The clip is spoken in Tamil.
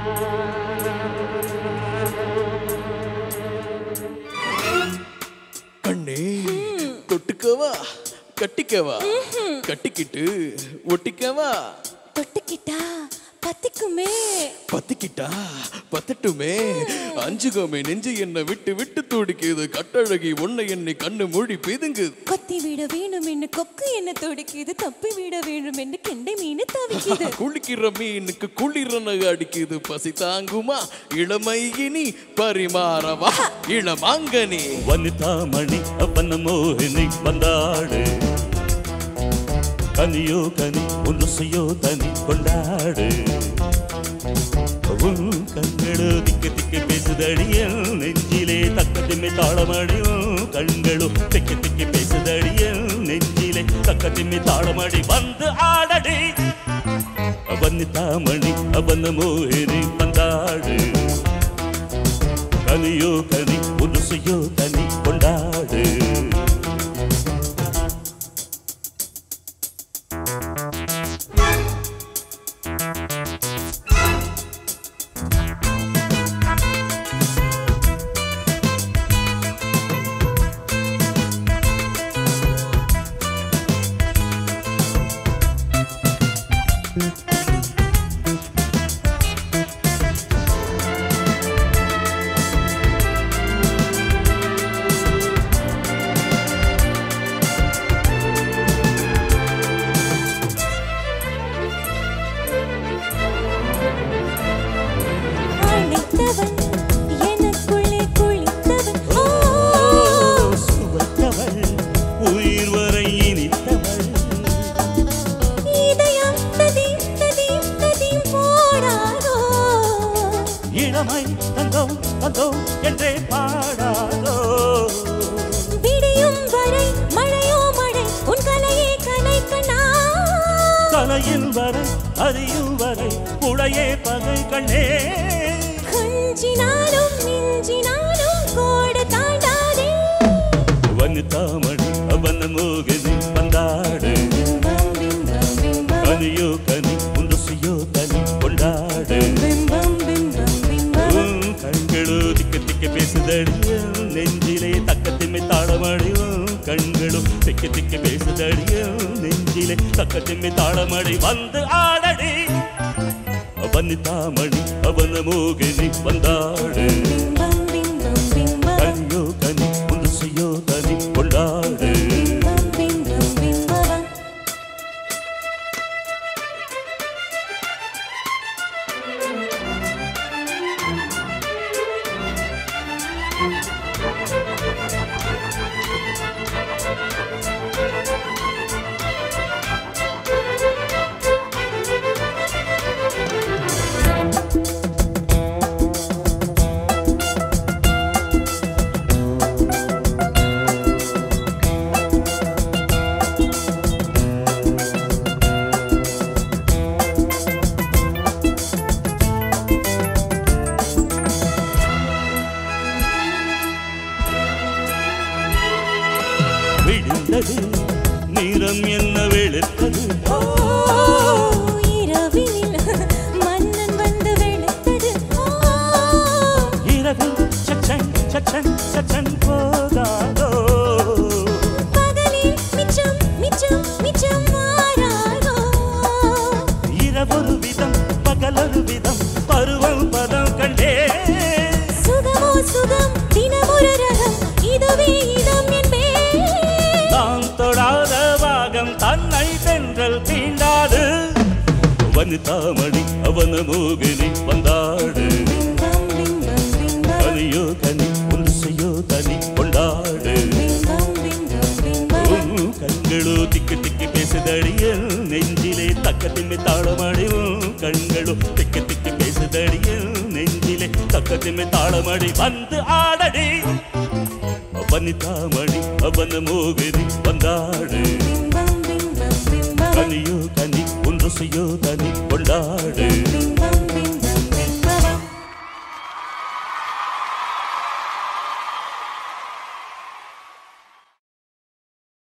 கண்ணே தொட்டுக்கவா கட்டிக்கவா கட்டிக்கிட்டு ஒட்டிக்கவா தொட்டுக்கிட்டா பத்திக்குமே பத்திக்கிட்டா பத்தட்டுமே அஞ்சுகமே நெஞ்சு என்ன விட்டு விட்டு துடிக்குது கட்டழகி உன்னை என்னை கண்ணு மொழி பிதுங்குது கொத்தி விட வேணும் என்று கொக்கு என்ன துடிக்குது தப்பி விட வேணும் என்று கெண்டை மீன் தவிக்குது குளிக்கிற மீனுக்கு குளிரன அடிக்குது பசி தாங்குமா இளமை இனி பரிமாறவா இளமாங்கனி ವನಿತಾಮಣಿ ಅವನ ಮೋಹಿನಿ ಬಂದಾಡು கனியோ கனி உன்னுசையோ தனி கொண்டாடு உன் கண்களோ திக்க திக்க பேசுதடியல் நெஞ்சிலே தக்கத்திமை தாளமடியும் கண்களோ திக்க திக்க பேசுதடியல் நெஞ்சிலே தக்கத்திமை தாளமடி வந்து ஆடடி வன்னிதாமணி அவன மோகினி வந்தாடு கனியோ கனி உன்னுசையோ தனி கொண்டாடு அழைத்தவன் எனக்குள்ளே குளித்தவன் ஓ சுவைத்தவள் உயிர் வரை இனித்தவள் இதயம் ததீம் ததீம் ததீம் போடாதோ இளமை தந்தோம் தந்தோம் என்றே பாடாதோ விடியும் வரை மழையோ மழை உன் கலையே கலை கண்ணா தலையில் வரை அறியும் வரை உடையே பகை கண்ணே கொஞ்சினாலும் மிஞ்சினாலும் கோடு தாண்டாதே வனிதாமணி அவன மோகினி வந்தாடு பிம்பம் பிம்பம் பிம்பம் கனியோ கனி உன்னுசையோ தனி கொண்டாடு பிம்பம் பிம்பம் பிம்பம் உன் கண்களோ திக்க திக்க பேசுதடிய நெஞ்சிலே தக்கத்திமை தாளமடியும் கண்களும் திக்க திக்க பேசுதடிய நெஞ்சிலே தக்கத்திமை தாளமடி வந்து ஆடடி வனிதாமணி அவன மோகினி வந்தாடு பிம்பம் பிம்பம் பிம்பம் கனியோ கனி உன்னுசையோ தனி கொண்டாடு பிம்பம் பிம்பம் பிம்பம் விழுந்தது நிறம் என்ன வெளுத்தது ஓ இரவினில் மன்னன் வந்து வெளுத்தது ஓ இரவில் சச்சன் சச்சன் சச்சன் போதாதோ பகலில் மிச்சம் மிச்சம் மிச்சம் மாறாதோ இரவொரு விதம் பகலொரு விதம் பருவம் பதம் கண்டே சுகமோ சுகம் தினமொரு ரகம் இதுவே இதம் என்பே நாம் தொடாத பாகம் தன்னை தென்றல் தீண்டாது வனிதாமணி அவன மோகினி வந்தாடு பிம்பம் பிம்பம் பிம்பம் கனியோ கனி உன்சையோ தனி கொண்டாடு பிம்பம் பிம்பம் பிம்பம் உன் கண்களோ திக்கு திக்கு பேசுதடிய நெஞ்சிலே தக்கத்தின்மை தாளமடிவும் கண்களோ திக்கு திக்கு பேசுதடிய நெஞ்சிலே தக்கத்தின்மை தாளமடி வந்து ஆடடி வனிதாமணி அவன மோகினி வந்தாடு பிம்பம் பிம்பம் பிம்பம் கனியோ கனி ஒன்று செய்யோ தனி